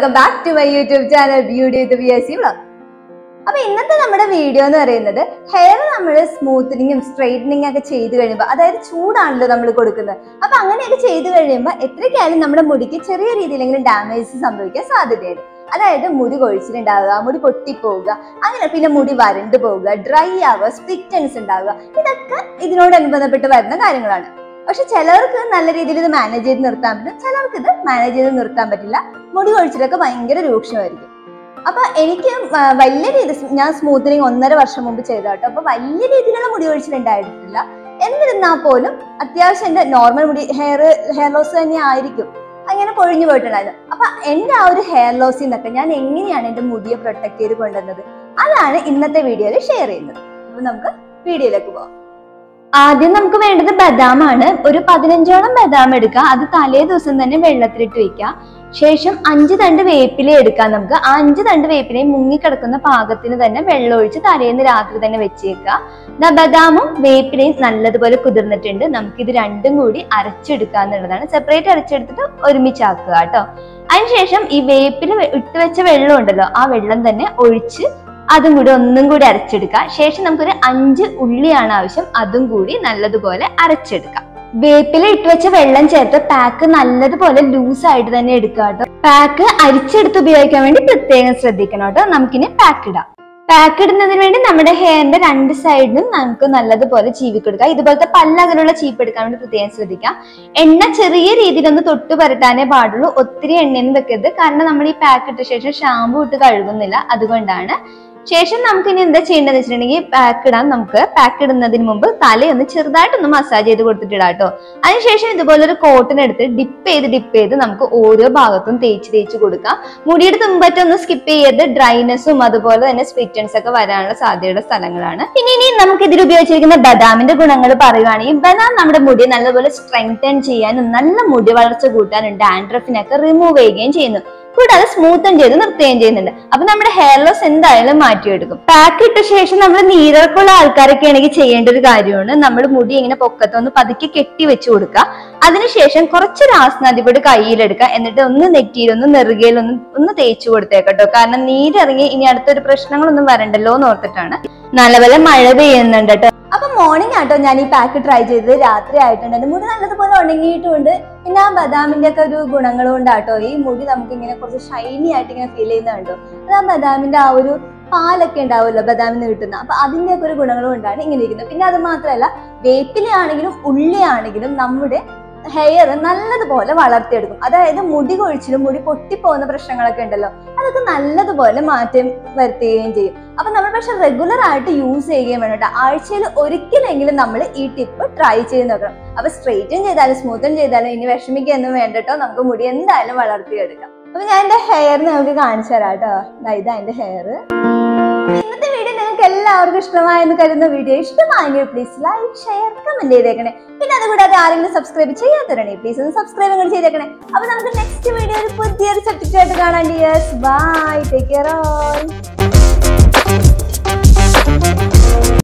welcome back to my YouTube channel beauty with B S C vlog അപ്പൊ ഇന്നത്തെ നമ്മുടെ video എന്ന് പറയുന്നത് ഹെയർ നമ്മൾ സ്മൂത്തനിങ്ങും സ്ട്രെയിറ്റനിങ് ഒക്കെ ചെയ്ത് കഴിയുമ്പോൾ അതായത് ചൂടാണല്ലോ നമ്മൾ കൊടുക്കുന്നത് അപ്പൊ അങ്ങനെയൊക്കെ ചെയ്ത് കഴിയുമ്പോൾ എത്രയ്ക്കായാലും നമ്മുടെ മുടിക്ക് ചെറിയ രീതിയിലെങ്കിലും ഡാമേജ് സംഭവിക്കാൻ സാധ്യതയുണ്ട് അതായത് മുടി കൊഴിച്ചിലുണ്ടാവുക മുടി പൊട്ടിപ്പോവുക അങ്ങനെ പിന്നെ മുടി വരണ്ടു പോവുക ഡ്രൈ ആവുക സ്പ്ലിറ്റൻസ് ഉണ്ടാവുക ഇതൊക്കെ ഇതിനോടനുബന്ധപ്പെട്ട് വരുന്ന കാര്യങ്ങളാണ് പക്ഷെ ചിലർക്ക് നല്ല രീതിയിൽ ഇത് മാനേജ് ചെയ്ത് നിർത്താൻ പറ്റും ചിലർക്ക് ഇത് മാനേജ് ചെയ്ത് നിർത്താൻ പറ്റില്ല മുടി കൊഴിച്ചിലൊക്കെ ഭയങ്കര രൂക്ഷമായിരിക്കും അപ്പൊ എനിക്ക് ആ, വലിയ രീതി ഞാൻ സ്മൂത്തനിങ് ഒന്നര വർഷം മുമ്പ് ചെയ്ത കേട്ടോ അപ്പൊ വലിയ രീതിയിലുള്ള മുടി കൊഴിച്ചിൽ ഉണ്ടായിട്ടില്ല എന്നിരുന്നാൽ പോലും അത്യാവശ്യം എന്റെ നോർമൽ മുടി ഹെയർ ഹെയർ ലോസ് തന്നെ ആയിരിക്കും അങ്ങനെ പൊഴിഞ്ഞു പോയിട്ടുണ്ടായിരുന്നു അപ്പൊ എന്റെ ആ ഒരു ഹെയർ ലോസിൽ നിന്നൊക്കെ ഞാൻ എങ്ങനെയാണ് എന്റെ മുടിയെ പ്രൊട്ടക്ട് ചെയ്ത് കൊണ്ടുവന്നത് അതാണ് ഇന്നത്തെ വീഡിയോയിൽ ഷെയർ ചെയ്യുന്നത് അപ്പൊ നമുക്ക് വീഡിയോയിലേക്ക് പോവാം ആദ്യം നമുക്ക് വേണ്ടത് ബദാമാണ് ഒരു പതിനഞ്ചോളം ബദാം എടുക്കുക അത് തലേ ദിവസം തന്നെ വെള്ളത്തിലിട്ട് വെക്കുക ശേഷം അഞ്ച് തണ്ട് വേപ്പില എടുക്കാം നമുക്ക് ആ അഞ്ച് തണ്ട് വേപ്പിലയും മുങ്ങിക്കിടക്കുന്ന പാകത്തിന് തന്നെ വെള്ളം ഒഴിച്ച് തലേന്ന് രാത്രി തന്നെ വെച്ചേക്കുക ദാ ബദാമും വേപ്പിലയും നല്ലതുപോലെ കുതിർന്നിട്ടുണ്ട് നമുക്ക് ഇത് രണ്ടും കൂടി അരച്ചെടുക്കുക എന്നുള്ളതാണ് സെപ്പറേറ്റ് അരച്ചെടുത്തിട്ട് ഒരുമിച്ചാക്കുക കേട്ടോ അതിനുശേഷം ഈ വേപ്പിൽ ഇട്ട് വെച്ച വെള്ളം ഉണ്ടല്ലോ ആ വെള്ളം തന്നെ ഒഴിച്ച് അതും കൂടി ഒന്നും കൂടി അരച്ചെടുക്കാം ശേഷം നമുക്കൊരു അഞ്ച് ഉള്ളിയാണ് ആവശ്യം അതും കൂടി നല്ലതുപോലെ അരച്ചെടുക്കാം വേപ്പില ഇട്ട് വെച്ച വെള്ളം ചേർത്ത് പാക്ക് നല്ലതുപോലെ ലൂസ് ആയിട്ട് തന്നെ എടുക്കുക കേട്ടോ പാക്ക് അരിച്ചെടുത്ത് ഉപയോഗിക്കാൻ വേണ്ടി പ്രത്യേകം ശ്രദ്ധിക്കണം കേട്ടോ നമുക്കിനി പാക്ക് ഇടാം പാക്ക് ഇടുന്നതിന് വേണ്ടി നമ്മുടെ ഹെയറിന്റെ രണ്ട് സൈഡിലും നമുക്ക് നല്ലതുപോലെ ചീവി കൊടുക്കാം ഇതുപോലത്തെ പല്ലകലുള്ള ചീപ്പ് എടുക്കാൻ വേണ്ടി പ്രത്യേകം ശ്രദ്ധിക്കാം എണ്ണ ചെറിയ രീതിയിൽ ഒന്ന് തൊട്ട് പരട്ടാനേ പാടുള്ളൂ ഒത്തിരി എണ്ണയൊന്നും വെക്കരുത് കാരണം നമ്മൾ ഈ പാക്ക് ഇട്ട ശേഷം ഷാമ്പു ഇട്ട് കഴുകുന്നില്ല അതുകൊണ്ടാണ് ശേഷം നമുക്ക് ഇനി എന്താ ചെയ്യേണ്ടതെന്ന് വെച്ചിട്ടുണ്ടെങ്കിൽ പാക്ക് ഇടാൻ നമുക്ക് പാക്ക് ഇടുന്നതിന് മുമ്പ് തലയൊന്ന് ചെറുതായിട്ടൊന്ന് മസാജ് ചെയ്ത് കൊടുത്തിട്ടിടാം കേട്ടോ അതിനുശേഷം ഇതുപോലെ ഒരു കോട്ടൺ എടുത്ത് ഡിപ്പ് ചെയ്ത് ഡിപ്പ് ചെയ്ത് നമുക്ക് ഓരോ ഭാഗത്തും തേച്ച് തേച്ച് കൊടുക്കാം മുടിയുടെ തുമ്പറ്റൊന്നും സ്കിപ്പ് ചെയ്ത് ഡ്രൈനെസ്സും അതുപോലെ തന്നെ സ്പ്ലിറ്റൻസ് ഒക്കെ വരാനുള്ള സാധ്യതയുള്ള സ്ഥലങ്ങളാണ് പിന്നെ ഇനി നമുക്ക് ഇതിൽ ഉപയോഗിച്ചിരിക്കുന്ന ബദാമിന്റെ ഗുണങ്ങൾ പറയുകയാണെങ്കിൽ ബദാം നമ്മുടെ മുടി നല്ലപോലെ സ്ട്രെങ്തൻ ചെയ്യാനും നല്ല മുടി വളർച്ച കൂട്ടാനും ഡാൻഡ്രഫിനൊക്കെ റിമൂവ് ചെയ്യുകയും ചെയ്യുന്നു കൂടാതെ സ്മൂത്തൻ ചെയ്ത് നിർത്തുകയും ചെയ്യുന്നുണ്ട് അപ്പൊ നമ്മുടെ ഹെയർ ലോസ് എന്തായാലും മാറ്റിയെടുക്കും പാക്ക് ഇട്ട ശേഷം നമ്മൾ നീരിറക്കമുള്ള ആൾക്കാരൊക്കെ ആണെങ്കിൽ ചെയ്യേണ്ട ഒരു കാര്യമാണ് നമ്മൾ മുടി ഇങ്ങനെ പൊക്കത്തൊന്ന് പതുക്കെ കെട്ടി വെച്ച് കൊടുക്കുക അതിനുശേഷം കുറച്ച് രാസനാദിപ്പൊടി കയ്യിലെടുക്കുക എന്നിട്ട് ഒന്ന് നെറ്റിയിലൊന്ന് നെറുകയിലൊന്ന് ഒന്ന് തേച്ച് കൊടുത്തേക്കട്ടോ കാരണം നീരിറങ്ങി ഇനി അടുത്തൊരു പ്രശ്നങ്ങളൊന്നും വരണ്ടല്ലോ എന്ന് ഓർത്തിട്ടാണ് നല്ലപോലെ മഴ പെയ്യുന്നുണ്ട് കേട്ടോ അപ്പൊ മോർണിംഗ് ആട്ടോ ഞാൻ ഈ പാക്ക് ട്രൈ ചെയ്തത് രാത്രി ആയിട്ടുണ്ട് എന്റെ മുടി നല്ലതുപോലെ ഉണങ്ങിയിട്ടുണ്ട് പിന്നെ ആ ബദാമിന്റെ ഒക്കെ ഒരു ഗുണങ്ങൾ കൊണ്ടാട്ടോ ഈ മുടി നമുക്ക് ഇങ്ങനെ കുറച്ച് ഷൈനി ആയിട്ട് ഇങ്ങനെ ഫീൽ ചെയ്യുന്ന കണ്ടോ അത് ആ ബദാമിന്റെ ആ ഒരു പാലൊക്കെ ഉണ്ടാവുമല്ലോ ബദാമിൽ നിന്ന് കിട്ടുന്ന അപ്പൊ അതിന്റെ ഒക്കെ ഒരു ഗുണങ്ങൾ കൊണ്ടാണ് ഇങ്ങനെ ഇരിക്കുന്നത് പിന്നെ അത് മാത്രമല്ല വേപ്പിലയാണെങ്കിലും ഉള്ളിയാണെങ്കിലും നമ്മുടെ ഹെയർ നല്ലതുപോലെ വളർത്തിയെടുക്കും അതായത് മുടി കൊഴിച്ചിലും മുടി പൊട്ടിപ്പോകുന്ന പ്രശ്നങ്ങളൊക്കെ ഉണ്ടല്ലോ അതൊക്കെ നല്ലതുപോലെ മാറ്റം വരുത്തുകയും ചെയ്യും അപ്പൊ നമ്മൾ പക്ഷെ റെഗുലർ ആയിട്ട് യൂസ് ചെയ്യുകയും വേണം കേട്ടോ ആഴ്ചയിൽ ഒരിക്കലെങ്കിലും നമ്മൾ ഈ ടിപ്പ് ട്രൈ ചെയ്ത് നോക്കണം അപ്പൊ സ്ട്രെയിറ്റും ചെയ്താലും സ്മൂത്തും ചെയ്താലും ഇനി വിഷമിക്കൊന്നും വേണ്ട കേട്ടോ നമുക്ക് മുടി എന്തായാലും വളർത്തിയെടുക്കാം അപ്പൊ ഞാൻ എന്റെ ഹെയർ നിങ്ങൾക്ക് കാണിച്ചു തരാം കേട്ടോ ദാ ഇതാ എന്റെ ഹെയർ ഇന്നത്തെ വീഡിയോ നിങ്ങൾക്ക് എല്ലാവർക്കും ഇഷ്ടമായെന്ന് കരുതുന്ന വീഡിയോ ഇഷ്ടമായെങ്കിൽ പ്ലീസ് ലൈക്ക് ഷെയർ കമന്റ് ചെയ്തേക്കണേ പിന്നെ അതുകൂടാതെ ആരെങ്കിലും സബ്സ്ക്രൈബ് ചെയ്യാത്തവരാണെങ്കിൽ പ്ലീസ് ഒന്ന് സബ്സ്ക്രൈബ് കൂടി ചെയ്തേക്കണേ അപ്പൊ നമുക്ക് നെക്സ്റ്റ് വീഡിയോയിൽ പുതിയൊരു സബ്ജക്റ്റ് ആയിട്ട് കാണാൻ dears bye take care all